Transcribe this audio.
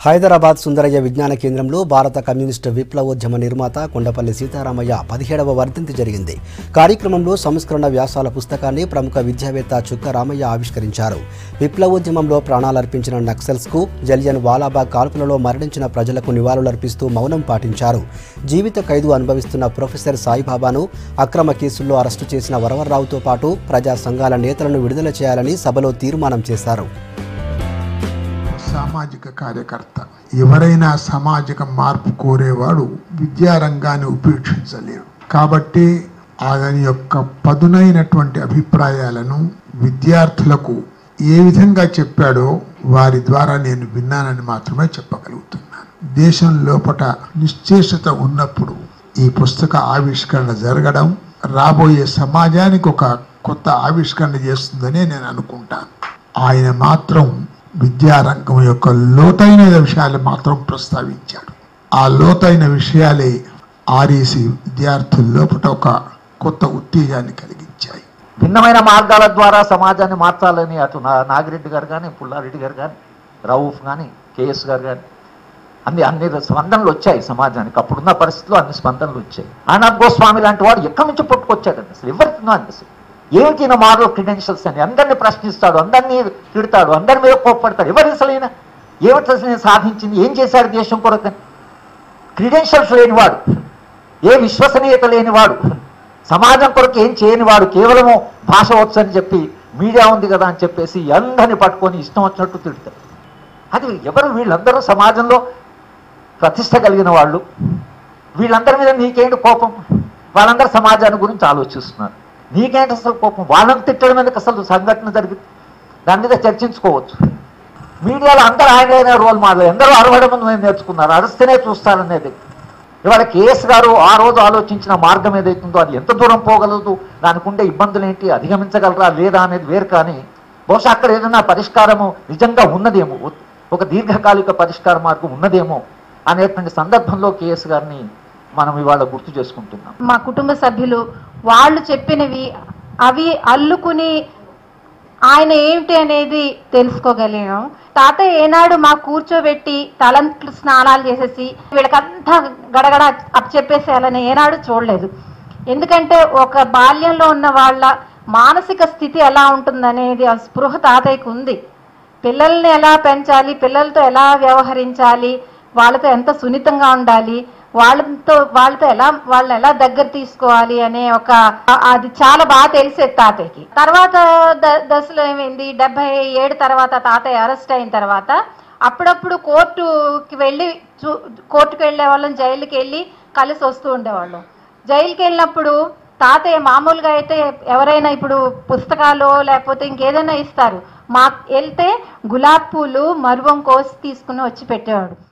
హైదరాబాద్ సుందరయ్య విజ్ఞాన కేంద్రంలో భారత కమ్యూనిస్టు విప్లవోద్యమ నిర్మాత కొండపల్లి సీతారామయ్య పదిహేడవ వర్ధంతి జరిగింది కార్యక్రమంలో సంస్కరణ వ్యాసాల పుస్తకాన్ని ప్రముఖ విద్యావేత్త చుక్క రామయ్య ఆవిష్కరించారు విప్లవోద్యమంలో ప్రాణాలర్పించిన నక్సల్స్కు జలియన్ వాలాబాగ్ కాల్పులలో మరణించిన ప్రజలకు నివాళులర్పిస్తూ మౌనం పాటించారు జీవిత ఖైదు అనుభవిస్తున్న ప్రొఫెసర్ సాయిబాబాను అక్రమ కేసుల్లో అరెస్టు చేసిన వరవర్రావుతో పాటు ప్రజా సంఘాల నేతలను విడుదల చేయాలని సభలో తీర్మానం చేశారు సామాజిక కార్యకర్త ఎవరైనా సామాజిక మార్పు కోరేవాడు విద్యారంగాన్ని ఉపేక్షించలేడు కాబట్టి ఆయన యొక్క పదునైనటువంటి అభిప్రాయాలను విద్యార్థులకు ఏ విధంగా చెప్పాడో వారి ద్వారా నేను విన్నానని మాత్రమే చెప్పగలుగుతున్నాను దేశం లోపట నిశ్చేషత ఉన్నప్పుడు ఈ పుస్తక ఆవిష్కరణ జరగడం రాబోయే సమాజానికి ఒక కొత్త ఆవిష్కరణ చేస్తుందని నేను అనుకుంటాను ఆయన మాత్రం విద్యారంగం యొక్క లోతైన విషయాలు మాత్రం ప్రస్తావించాడు ఆ లోతైన విషయాలే ఆర్ఈసి విద్యార్థుల లోపల ఒక కొత్త ఉత్తేజాన్ని కలిగించాయి భిన్నమైన మార్గాల ద్వారా సమాజాన్ని మార్చాలని అటు నా నాగిరెడ్డి గారు కానీ పుల్లారెడ్డి గారు కానీ రౌఫ్ కానీ కేఎస్ గారు కానీ అన్ని అన్ని స్పందనలు వచ్చాయి సమాజానికి అప్పుడున్న పరిస్థితుల్లో అన్ని స్పందనలు వచ్చాయి ఆనాథ్ గోస్వామి లాంటి వాడు ఎక్కడి నుంచి పుట్టుకొచ్చాడండి అసలు ఎవరికి అండి అసలు ఏమిటి ఈయన మారల్ క్రిడెన్షియల్స్ అని అందరినీ ప్రశ్నిస్తాడు అందరినీ తిడతాడు అందరి మీద కోప్పడతాడు ఎవరు అసలు ఈయన ఏమిటి అసలు ఈయన సాధించింది ఏం చేశాడు దేశం కొరకని క్రిడెన్షియల్స్ లేనివాడు ఏ విశ్వసనీయత లేనివాడు సమాజం కొరకు ఏం చేయనివాడు కేవలము భాష వచ్చని చెప్పి మీడియా ఉంది కదా అని చెప్పేసి అందరిని పట్టుకొని ఇష్టం వచ్చినట్టు తిడతారు అది ఎవరు వీళ్ళందరూ సమాజంలో ప్రతిష్ట కలిగిన వాళ్ళు వీళ్ళందరి మీద నీకేంటి కోపం వాళ్ళందరూ సమాజాన్ని గురించి ఆలోచిస్తున్నారు నీకేంటి అసలు కోపం వాళ్ళని తిట్టడం ఎందుకు అసలు సంఘటన జరిగింది దాని మీద చర్చించుకోవచ్చు మీడియాలో అందరూ ఆయన రోల్ మోడల్ ఎందరో అరవడం మంది నేర్చుకున్నారు అరిస్తేనే చూస్తారనేది ఇవాళ కేఎస్ గారు ఆ రోజు ఆలోచించిన మార్గం ఏదైతుందో అది ఎంత దూరం పోగలదు దానికి ఉండే ఇబ్బందులు ఏంటి అధిగమించగలరా లేదా అనేది వేరు కానీ బహుశా అక్కడ ఏదైనా పరిష్కారము నిజంగా ఉన్నదేమో ఒక దీర్ఘకాలిక పరిష్కార మార్గం ఉన్నదేమో అనేటువంటి సందర్భంలో కేఎస్ గారిని మనం ఇవాళ గుర్తు చేసుకుంటున్నాం మా కుటుంబ సభ్యులు వాళ్ళు చెప్పినవి అవి అల్లుకుని ఆయన ఏమిటి అనేది తెలుసుకోగలిగాం తాతయ్య ఏనాడు మా కూర్చోబెట్టి తలంట్లు స్నానాలు చేసేసి వీళ్ళకంతా గడగడ అప్పచెప్పేసేయాలని ఏనాడు చూడలేదు ఎందుకంటే ఒక బాల్యంలో ఉన్న వాళ్ళ మానసిక స్థితి ఎలా ఉంటుందనేది ఆ స్పృహ తాతయ్యకు ఉంది పిల్లల్ని ఎలా పెంచాలి పిల్లలతో ఎలా వ్యవహరించాలి వాళ్ళతో ఎంత సున్నితంగా ఉండాలి వాళ్ళతో వాళ్ళతో ఎలా వాళ్ళని ఎలా దగ్గర తీసుకోవాలి అనే ఒక ఆ- అది చాలా బాగా తెలిసేది తాతయ్యకి తర్వాత ద- దశలో ఏమైంది డెబ్బై ఏడు తర్వాత తాతయ్య అరెస్ట్ అయిన తర్వాత అప్పుడప్పుడు కోర్టుకి వెళ్ళి చూ కోర్టుకు వెళ్ళే వాళ్ళం జైలుకి వెళ్ళి కలిసి వస్తూ ఉండేవాళ్ళం జైలుకి వెళ్ళినప్పుడు తాతయ్య మామూలుగా అయితే ఎవరైనా ఇప్పుడు పుస్తకాలు లేకపోతే ఇంకేదైనా ఇస్తారు మా వెళ్తే గులాబ్ పూలు మరువం కోసి తీసుకుని వచ్చి పెట్టేవాడు